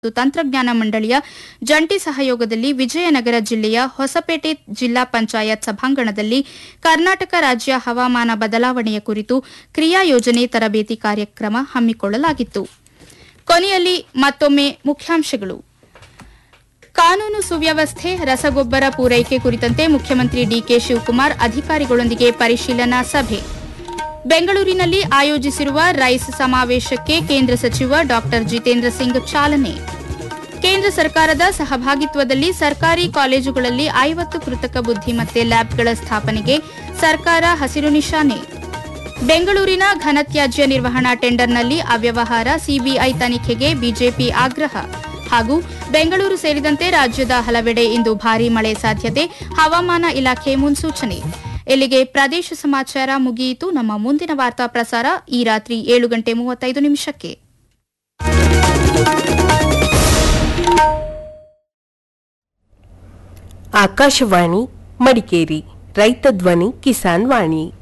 ಮತ್ತು ತಂತ್ರಜ್ಞಾನ ಮಂಡಳಿಯ ಜಂಟಿ ಸಹಯೋಗದಲ್ಲಿ ವಿಜಯನಗರ ಜಿಲ್ಲೆಯ ಹೊಸಪೇಟೆ ಜಿಲ್ಲಾ ಪಂಚಾಯತ್ ಸಭಾಂಗಣದಲ್ಲಿ ಕರ್ನಾಟಕ ರಾಜ್ಯ ಹವಾಮಾನ ಬದಲಾವಣೆಯ ಕುರಿತು ಕ್ರಿಯಾ ಯೋಜನೆ ತರಬೇತಿ ಕಾರ್ಯಕ್ರಮ ಹಮ್ಮಿಕೊಳ್ಳಲಾಗಿತ್ತು ಕೊನೆಯಲ್ಲಿ ಮತ್ತೊಮ್ಮೆ ಮುಖ್ಯಾಂಶಗಳು ಕಾನೂನು ಸುವ್ಯವಸ್ಥೆ ರಸಗೊಬ್ಬರ ಪೂರೈಕೆ ಕುರಿತಂತೆ ಮುಖ್ಯಮಂತ್ರಿ ಡಿಕೆ ಶಿವಕುಮಾರ್ ಅಧಿಕಾರಿಗಳೊಂದಿಗೆ ಪರಿಶೀಲನಾ ಸಭೆ ಬೆಂಗಳೂರಿನಲ್ಲಿ ಆಯೋಜಿಸಿರುವ ರೈಸ್ ಸಮಾವೇಶಕ್ಕೆ ಕೇಂದ್ರ ಸಚಿವ ಡಾ ಜಿತೇಂದ್ರ ಸಿಂಗ್ ಚಾಲನೆ ಕೇಂದ್ರ ಸರ್ಕಾರದ ಸಹಭಾಗಿತ್ವದಲ್ಲಿ ಸರ್ಕಾರಿ ಕಾಲೇಜುಗಳಲ್ಲಿ ಐವತ್ತು ಕೃತಕ ಬುದ್ದಿಮತ್ತೆ ಲ್ಯಾಬ್ಗಳ ಸ್ಥಾಪನೆಗೆ ಸರ್ಕಾರ ಹಸಿರು ನಿಶಾನೆ ಬೆಂಗಳೂರಿನ ಘನತ್ಯಾಜ್ಯ ನಿರ್ವಹಣಾ ಟೆಂಡರ್ನಲ್ಲಿ ಅವ್ಯವಹಾರ ಸಿಬಿಐ ತನಿಖೆಗೆ ಬಿಜೆಪಿ ಆಗ್ರಹ ಹಾಗೂ ಬೆಂಗಳೂರು ಸೇರಿದಂತೆ ರಾಜ್ಯದ ಹಲವೆಡೆ ಇಂದು ಭಾರೀ ಮಳೆ ಸಾಧ್ಯತೆ ಹವಾಮಾನ ಇಲಾಖೆ ಮುನ್ಸೂಚನೆ ಇಲ್ಲಿಗೆ ಪ್ರದೇಶ ಸಮಾಚಾರ ಮುಗಿಯಿತು ನಮ್ಮ ಮುಂದಿನ ವಾರ್ತಾ ಪ್ರಸಾರ ಈ ರಾತ್ರಿ ಏಳು ಗಂಟೆ ಮೂವತ್ತೈದು ನಿಮಿಷಕ್ಕೆ ಆಕಾಶವಾಣಿ ಮಡಿಕೇರಿ ರೈತ ಧ್ವನಿ ಕಿಸಾನ್ ವಾಣಿ